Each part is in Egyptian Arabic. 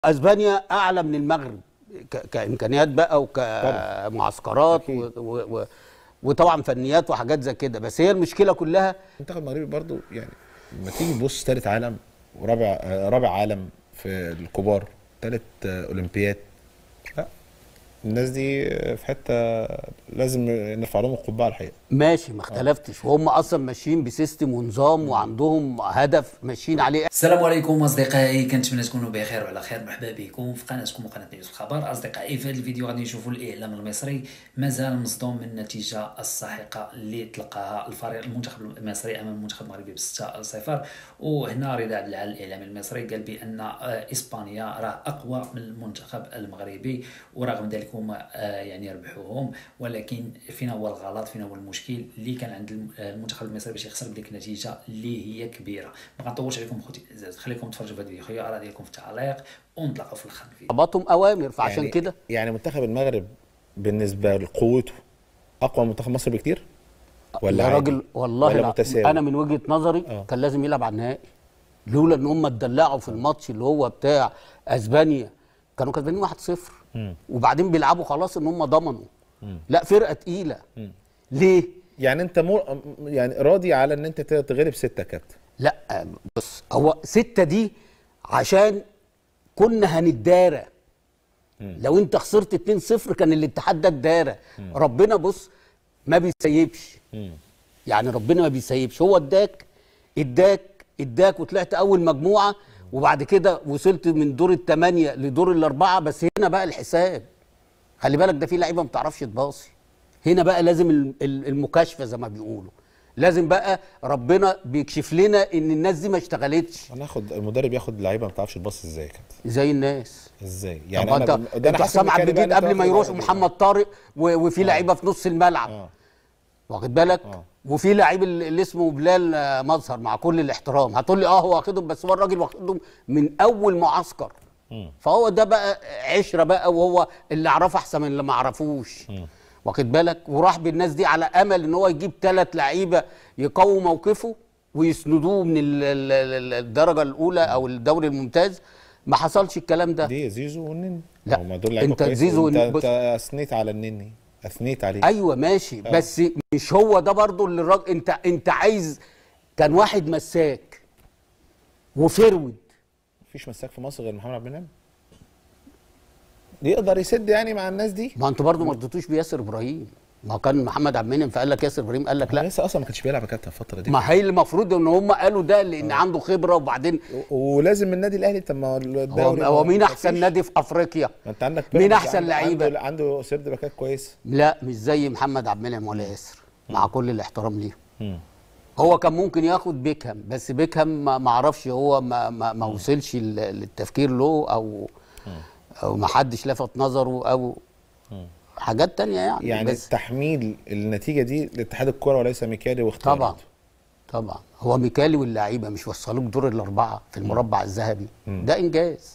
اسبانيا اعلى من المغرب ك- كامكانيات بقى وكمعسكرات و... و... و... وطبعا فنيات وحاجات زي كده بس هي المشكله كلها المنتخب المغربي برضو يعني لما تيجي تبص ثالث عالم ورابع آه، رابع عالم في الكبار ثالث اولمبياد لا الناس دي آه، في حته لازم نرفع لهم القبعه الحقيقه ماشي ما اختلفتش وهم اصلا ماشيين بسيستم ونظام وعندهم هدف ماشيين عليه السلام عليكم اصدقائي كنتمنى تكونوا بخير وعلى خير مرحبا بكم في قناتكم وقناه نيوز الخبر اصدقائي في هذا الفيديو غادي نشوفوا الاعلام المصري مازال مصدوم من النتيجه الساحقه اللي تلقاها الفريق المنتخب المصري امام المنتخب المغربي ب 6 0 وهنا رضا عبد العال الاعلامي المصري قال بان آه، اسبانيا راه اقوى من المنتخب المغربي ورغم ذلك هما آه، يعني ربحوهم ولكن فين هو الغلط فين هو المشكل اللي كان عند الم- آه، المنتخب المصري باش يخسر بديك النتيجه اللي هي كبيره ما غنطولش عليكم خوتي الاعزاء خليكم تفرجوا في هذا الفيديو خليوا الاراء ديالكم في التعليق ونتلاقاو في الاخر الفيديو ربطهم اوامر فعشان يعني كده يعني منتخب المغرب بالنسبه لقوته اقوى من منتخب مصر بكتير ولا يا عادي؟ راجل والله ولا لا متساوي انا من وجهه نظري آه. كان لازم يلعب على النهائي لولا ان هم اتدلعوا في الماتش اللي هو بتاع اسبانيا كانوا كسبانين 1-0 وبعدين بيلعبوا خلاص ان هم ضمنوا لا فرقه تقيله ليه؟ يعني انت مو يعني راضي على ان انت تغلب سته يا كابتن لا بص هو ستة دي عشان كنا هنتدارى لو انت خسرت 2-0 كان الاتحاد ده اتدارى ربنا بص ما بيسيبش يعني ربنا ما بيسيبش هو اداك اداك اداك وطلعت اول مجموعه وبعد كده وصلت من دور الثمانيه لدور الاربعه بس هنا بقى الحساب خلي بالك ده في لعيبه ما بتعرفش تباصي هنا بقى لازم ال- ال- المكاشفه زي ما بيقولوا لازم بقى ربنا بيكشف لنا ان الناس دي ما اشتغلتش انا اخد المدرب ياخد لعيبه ما بتعرفش تبص ازاي يا كابتن زي الناس ازاي يعني يعني انت انا ده انت انا حاسس حسام إن عبد كان بقى المجيد أنت قبل ما واخد يروح العقد. محمد طارق و- وفي لعيبه في نص الملعب اه واخد بالك آه. وفي لعيب اللي اللي اسمه بلال آه، مظهر مع كل الاحترام هتقول لي اه هو واخدهم بس هو الراجل واخدهم من اول معسكر فهو ده بقى عشره بقى وهو اللي عرفه احسن من اللي ما عرفوش واخد بالك وراح بالناس دي على امل ان هو يجيب ثلاث لعيبه يقووا موقفه ويسندوه من ال- ال- ال- الدرجه الاولى او الدوري الممتاز ما حصلش الكلام ده دي زيزو والنني لا، هما دول لعيبه أنت كويسة. زيزو انت, والنني- بص- انت اثنيت على النني اثنيت عليه ايوه ماشي بس مش هو ده برضو اللي الراجل انت انت عايز كان واحد مساك وفرود مفيش مساك في مصر غير محمد عبد المنعم يقدر يسد يعني مع الناس دي ما انتوا برضو ما رضيتوش بياسر ابراهيم ما كان محمد عبد المنعم فقال لك ياسر ابراهيم قال لك لا لا لسه اصلا ما كانش بيلعب يا كابتن الفتره دي ما هي المفروض ان هم قالوا ده لان عنده خبره وبعدين و- ولازم النادي الاهلي طب ما هو هو, الدوري هو ما- مين ما احسن فيش. نادي في افريقيا ما انت عندك مين بيراميدز أحسن عنده- لعيبة؟ عنده, عنده سرد باكات كويس لا مش زي محمد عبد المنعم ولا ياسر مع كل الاحترام ليهم مم. هو كان ممكن ياخد بيكهام بس بيكهام ما ما اعرفش هو ما ما, ما وصلش لل- للتفكير له او او ما حدش لفت نظره او حاجات تانية يعني, يعني بس تحميل النتيجه دي لاتحاد الكره وليس ميكالي واختياراته طبعا طبعا هو ميكالي واللعيبه مش وصلوك دور الاربعه في المربع الذهبي ده انجاز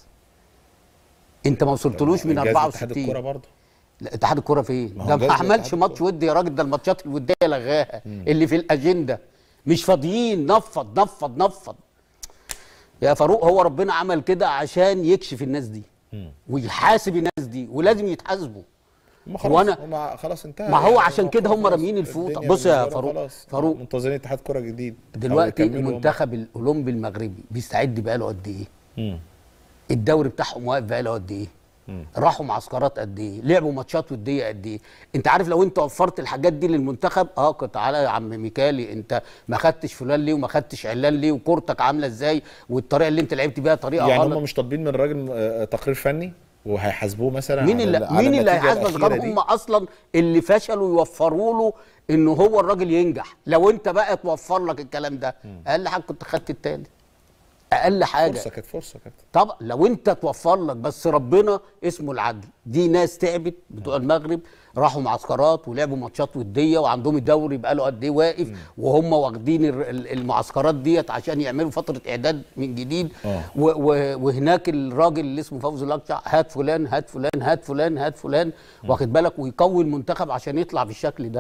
انت ما وصلتلوش من إنجاز اتحاد 64 الكره برضه لا اتحاد الكوره فين؟ ما هو ده جاز ما عملش اتحاد ماتش ودي يا راجل ده الماتشات الوديه لغاها اللي في الاجنده مش فاضيين نفض نفض نفض يا فاروق هو ربنا عمل كده عشان يكشف الناس دي ويحاسب الناس دي ولازم يتحاسبوا ما هو خلاص أنا- هما خلاص انتهى ما هو يعني عشان كده هم خلاص راميين الفوطة. الدنيا بص يا بالنسبة لهم فاروق- خلاص. فاروق. منتظرين اتحاد كره جديد أو دلوقتي يكملوا هم. المنتخب الاولمبي المغربي بيستعد بقاله قد ايه؟ مم. الدوري بتاعهم واقف بقاله قد ايه؟ راحوا معسكرات قد ايه؟ لعبوا ماتشات وديه قد ايه؟ انت عارف لو انت وفرت الحاجات دي للمنتخب اه كنت تعالى يا عم ميكالي انت ما خدتش فلان ليه وما خدتش علان ليه وكورتك عامله ازاي والطريقه اللي انت لعبت بيها طريقه يعني غلط هم مش طالبين من الراجل آه، تقرير فني وهيحاسبوه مثلا مين على اللي ال- على مين اللي النتيجة هيحاسبك الأخيرة غير دي؟ هم اصلا اللي فشلوا يوفروا له ان هو الراجل ينجح لو انت بقى توفر لك الكلام ده اقل حاجه كنت خدت التالت اقل حاجه فرصه كانت فرصه كانت طبعا لو انت توفر لك بس ربنا اسمه العدل دي ناس تعبت بتوع المغرب راحوا معسكرات ولعبوا ماتشات وديه وعندهم الدوري بقاله قد ايه واقف وهم واخدين ال- ال- المعسكرات ديت عشان يعملوا فتره اعداد من جديد آه. و- و- وهناك الراجل اللي اسمه فوزي الاقشع هات فلان هات فلان هات فلان هات فلان واخد بالك ويقوي المنتخب عشان يطلع بالشكل ده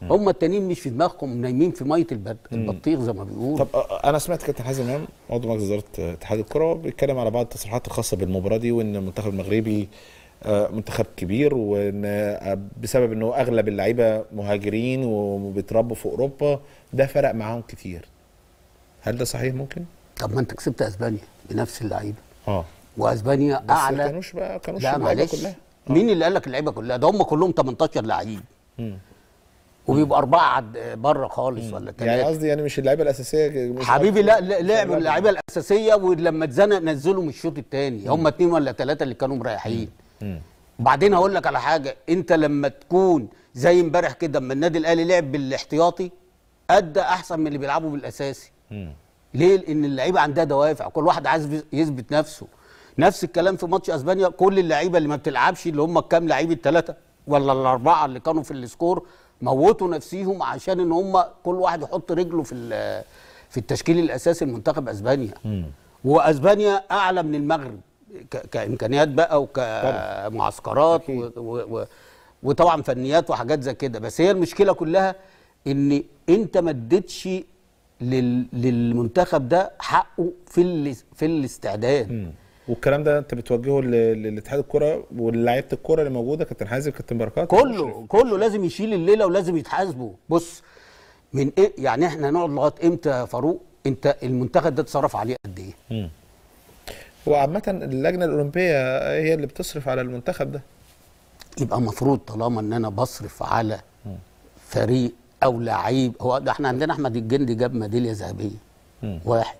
هم التانيين مش في دماغهم نايمين في ميه البد- البطيخ زي ما بيقولوا طب آه، انا سمعت كابتن حازم امام عضو مجلس اداره آه، اتحاد الكره بيتكلم على بعض التصريحات الخاصه بالمباراه دي وان المنتخب المغربي آه، منتخب كبير وان آه، بسبب انه اغلب اللعيبه مهاجرين وبيتربوا في اوروبا ده فرق معاهم كتير هل ده صحيح ممكن؟ طب ما انت كسبت اسبانيا بنفس اللعيبه اه واسبانيا بس اعلى كانوش بقى كانوش لا اللعيبة معلش كلها مين اللي قال لك اللعيبه كلها ده هم كلهم 18 لعيب وبيبقى اربعه عد- بره خالص ولا يعني ثلاثه قصدي يعني مش اللعيبه الاساسيه مش حبيبي لا لا- مش لعبوا أغلبهم. اللعيبه الاساسيه ولما اتزنق نزلوا من الشوط الثاني هم اتنين ولا ثلاثه اللي كانوا مريحين وبعدين هقول لك على حاجه انت لما تكون زي امبارح كده اما النادي الاهلي لعب بالاحتياطي ادى احسن من اللي بيلعبوا بالاساسي مم. ليه؟ لان اللعيبه عندها دوافع كل واحد عايز يثبت نفسه نفس الكلام في ماتش اسبانيا كل اللعيبه اللي ما بتلعبش اللي هم الكام لعيب الثلاثه ولا الاربعه اللي كانوا في السكور موتوا نفسيهم عشان ان هم كل واحد يحط رجله في ال- في التشكيل الاساسي لمنتخب اسبانيا واسبانيا اعلى من المغرب ك- كامكانيات بقى وكمعسكرات و و و وطبعا فنيات وحاجات زي كده بس هي المشكله كلها ان انت ما اديتش لل- للمنتخب ده حقه في ال- في الاستعداد مم. والكلام ده انت بتوجهه ل- لاتحاد الكره ولعيبه الكره اللي موجوده كابتن حازم كابتن بركات كله كله لازم يشيل الليله ولازم يتحاسبوا بص من ايه يعني احنا هنقعد لغايه امتى يا فاروق انت المنتخب ده اتصرف عليه قد ايه وعامة اللجنة الأولمبية هي اللي بتصرف على المنتخب ده يبقى المفروض طالما ان انا بصرف على فريق او لعيب هو ده احنا عندنا احمد الجندي جاب ميداليه ذهبيه واحد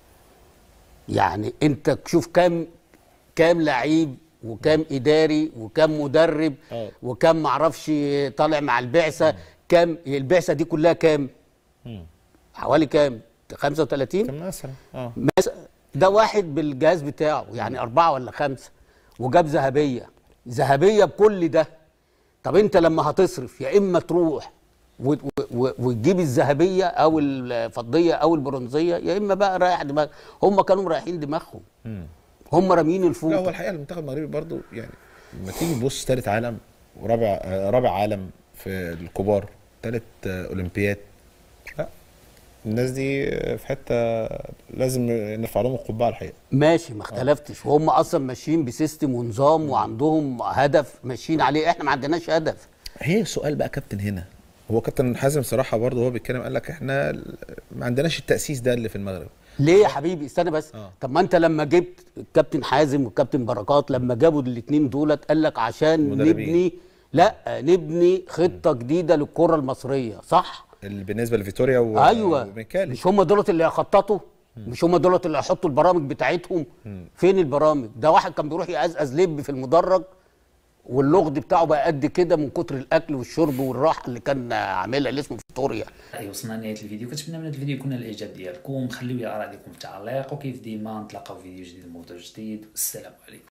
يعني انت شوف كام كام لعيب وكام اداري وكام مدرب اه. وكام معرفش طالع مع البعثه كام البعثه دي كلها كام حوالي كام 35 كان مثلا اه مس- ده واحد بالجهاز بتاعه يعني أربعة ولا خمسة وجاب ذهبية ذهبية بكل ده طب أنت لما هتصرف يا إما تروح و- و- و- وتجيب الذهبية أو الفضية أو البرونزية يا إما بقى رايح دماغ هم كانوا مريحين دماغهم هم راميين لا هو الفوق الحقيقة المنتخب المغربي برضو يعني لما تيجي تبص ثالث عالم ورابع آه، رابع عالم في الكبار ثالث أولمبياد لا الناس دي آه، في حتة لازم نرفع لهم القبعة الحقيقة ماشي ما اختلفتش وهم أصلا ماشيين بسيستم ونظام وعندهم هدف ماشيين عليه إحنا ما عندناش هدف هي السؤال بقى كابتن هنا هو كابتن حازم صراحة برضه هو بيتكلم قال لك احنا ما عندناش التأسيس ده اللي في المغرب ليه يا حبيبي استنى بس آه. طب ما انت لما جبت الكابتن حازم والكابتن بركات لما جابوا الاثنين دولت قال لك عشان مدربين. نبني لا نبني خطه جديده للكره المصريه صح اللي بالنسبة لفيتوريا و... ايوه وميكالي مش هم دولت اللي هيخططوا مش هم دولت اللي هيحطوا البرامج بتاعتهم فين البرامج ده واحد كان بيروح يقزقز لب في المدرج واللغد بتاعه بقى قد كده من كتر الاكل والشرب والراحه اللي كان عاملها اللي اسمه فيتوريا أي وصلنا لنهايه الفيديو كنتمنى من هذا الفيديو يكون الاعجاب ديالكم خليو لي ارائكم في التعليق وكيف ديما نتلاقاو في فيديو جديد موضوع جديد والسلام عليكم